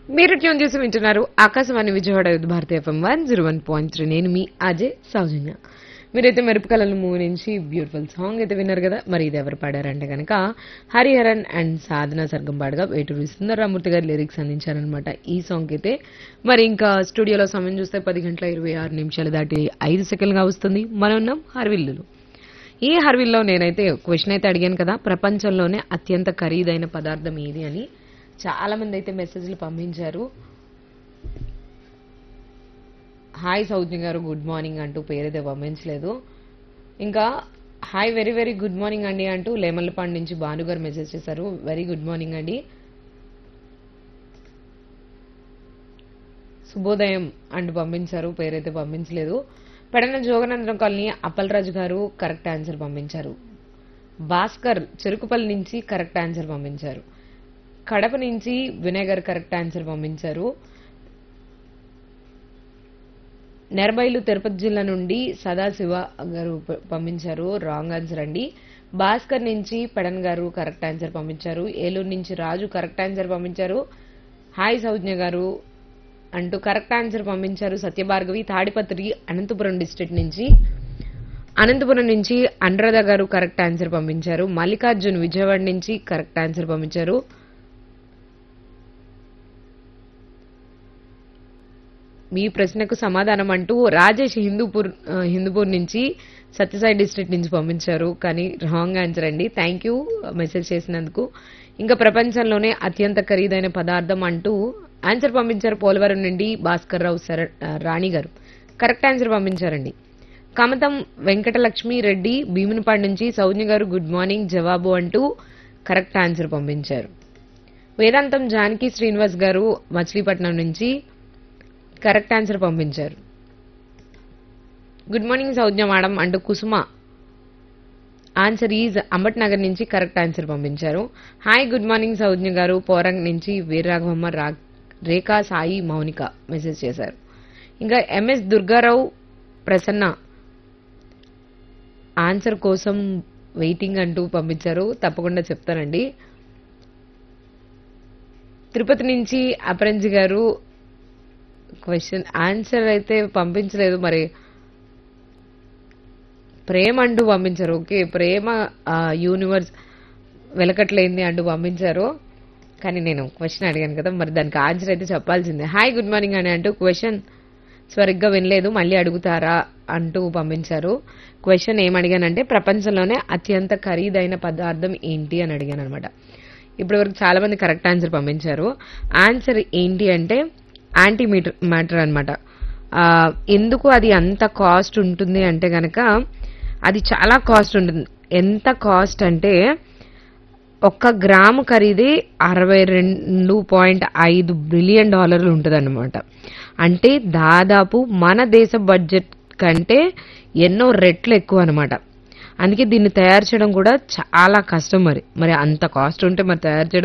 మీరు ట్యూన్ చేసి వింటున్నారు Akashvani Vijayawada Yuddha Bharati FM one zero one point three నేను మీ అజయ్ సౌజన్య మీరైతే మెరుపుకలల మూవీ నుంచి బ్యూటిఫుల్ సాంగ్ అయితే విన్నారు కదా మరి ఇది ఎవరు పాడారంటే కనుక హరిహరన్ అండ్ సాధన సర్గం పాడగా వేటూరి సుందరరామూర్తి గారు లిరిక్స్ అందించారనమాట ఈ సాంగ్ అయితే మరి ఇంకా స్టూడియోలో సమయం చూస్తే పది గంటల ఇరవై ఆరు నిమిషాలు దాటి ఐదు సెకండ్గా వస్తుంది మనం ఉన్నాం హర్విల్లులు ఈ హర్విల్లో నేనైతే క్వశ్చన్ అయితే అడిగాను కదా ప్రపంచంలోనే అత్యంత ఖరీదైన పదార్థం ఏది అని చాలా మంది అయితే మెసేజ్లు పంపించారు హాయ్ సౌజ్ఞ గారు గుడ్ మార్నింగ్ అంటూ పేరైతే పంపించలేదు ఇంకా hi very very good morning అండి అంటూ లేమల్లపాడు నుంచి భాను గారు మెసేజ్ చేశారు వెరీ గుడ్ మార్నింగ్ అండి శుభోదయం అంటూ పంపించారు పేరైతే పంపించలేదు పెడన జోగనందనం కాలనీ అప్పలరాజు గారు కరెక్ట్ ఆన్సర్ పంపించారు భాస్కర్ చెరుకుపల్లి నుంచి కరెక్ట్ ఆన్సర్ పంపించారు కడప నుంచి వినయ్ గారు కరెక్ట్ ఆన్సర్ పంపించారు నెరబైలు తిరుపతి జిల్లా నుండి సదాశివ గారు ప- పంపించారు రాంగ్ ఆన్సర్ అండి భాస్కర్ నుంచి పెడన్ గారు కరెక్ట్ ఆన్సర్ పంపించారు ఏలూరు నుంచి రాజు కరెక్ట్ ఆన్సర్ పంపించారు హాయ్ సౌజ్ఞ గారు అంటూ కరెక్ట్ ఆన్సర్ పంపించారు సత్యభార్గవి తాడిపత్రి అనంతపురం డిస్ట్రిక్ట్ నుంచి అనంతపురం నుంచి అనురాధ గారు కరెక్ట్ ఆన్సర్ పంపించారు మల్లికార్జున్ విజయవాడ నుంచి కరెక్ట్ ఆన్సర్ పంపించారు మీ ప్రశ్నకు సమాధానం అంటూ రాజేష్ హిందూపూర్ ఆ, హిందూపూర్ నుంచి సత్యసాయి డిస్ట్రిక్ట్ నుంచి పంపించారు కానీ రాంగ్ ఆన్సర్ అండి థ్యాంక్ యూ మెసేజ్ చేసినందుకు ఇంకా ప్రపంచంలోనే అత్యంత ఖరీదైన పదార్థం అంటూ ఆన్సర్ పంపించారు పోలవరం నుండి భాస్కర్ రావు సర ఆ, రాణి గారు కరెక్ట్ ఆన్సర్ పంపించారండి కమతం వెంకటలక్ష్మి రెడ్డి భీమునిపాడు నుంచి సౌజ్ఞ గారు గుడ్ మార్నింగ్ జవాబు అంటూ కరెక్ట్ ఆన్సర్ పంపించారు వేదాంతం జానకి శ్రీనివాస్ గారు మచిలీపట్నం నుంచి కరెక్ట్ ఆన్సర్ పంపించారు గుడ్ మార్నింగ్ సౌజ్ఞ మేడం అంటూ కుసుమ ఆన్సర్ ఈజ్ అంబట్ నగర్ నుంచి కరెక్ట్ ఆన్సర్ పంపించారు హాయ్ గుడ్ మార్నింగ్ సౌజ్ఞ గారు పోరంగ్ నుంచి వీరరాఘవమ్మ రా రేఖా సాయి మౌనిక మెసేజ్ చేశారు ఇంకా ఎంఎస్ దుర్గారావు ప్రసన్న ఆన్సర్ కోసం వెయిటింగ్ అంటూ పంపించారు తప్పకుండా చెప్తానండి తిరుపతి నుంచి అపరంజి గారు క్వశ్చన్ ఆన్సర్ అయితే పంపించలేదు మరి ప్రేమ అంటూ పంపించారు ఓకే ప్రేమ ఆ, యూనివర్స్ వెలకట్లేంది అంటూ పంపించారు కానీ నేను క్వశ్చన్ అడిగాను కదా మరి దానికి ఆన్సర్ అయితే చెప్పాల్సిందే హాయ్ గుడ్ మార్నింగ్ అని అంటూ క్వశ్చన్ సరిగ్గా వినలేదు మళ్ళీ అడుగుతారా అంటూ పంపించారు క్వశ్చన్ ఏం అడిగానంటే ప్రపంచంలోనే అత్యంత ఖరీదైన పదార్థం ఏంటి అని అడిగాను అనమాట ఇప్పటివరకు చాలా మంది కరెక్ట్ ఆన్సర్ పంపించారు ఆన్సర్ ఏంటి అంటే యాంటీ మీటర్ మ్యాటర్ అనమాట ఎందుకు అది అంత కాస్ట్ ఉంటుంది అంటే గనక అది చాలా కాస్ట్ ఉంటుంది ఎంత కాస్ట్ అంటే ఒక్క గ్రాము ఖరీదే అరవై రెండు పాయింట్ ఐదు బిలియన్ డాలర్లు ఉంటుందన్నమాట అంటే దాదాపు మన దేశ బడ్జెట్ కంటే ఎన్నో రెట్లు ఎక్కువ అనమాట అందుకే దీన్ని తయారు చేయడం కూడా చాలా కష్టం మరి మరి అంత కాస్ట్ ఉంటే మరి తయారు చేయడం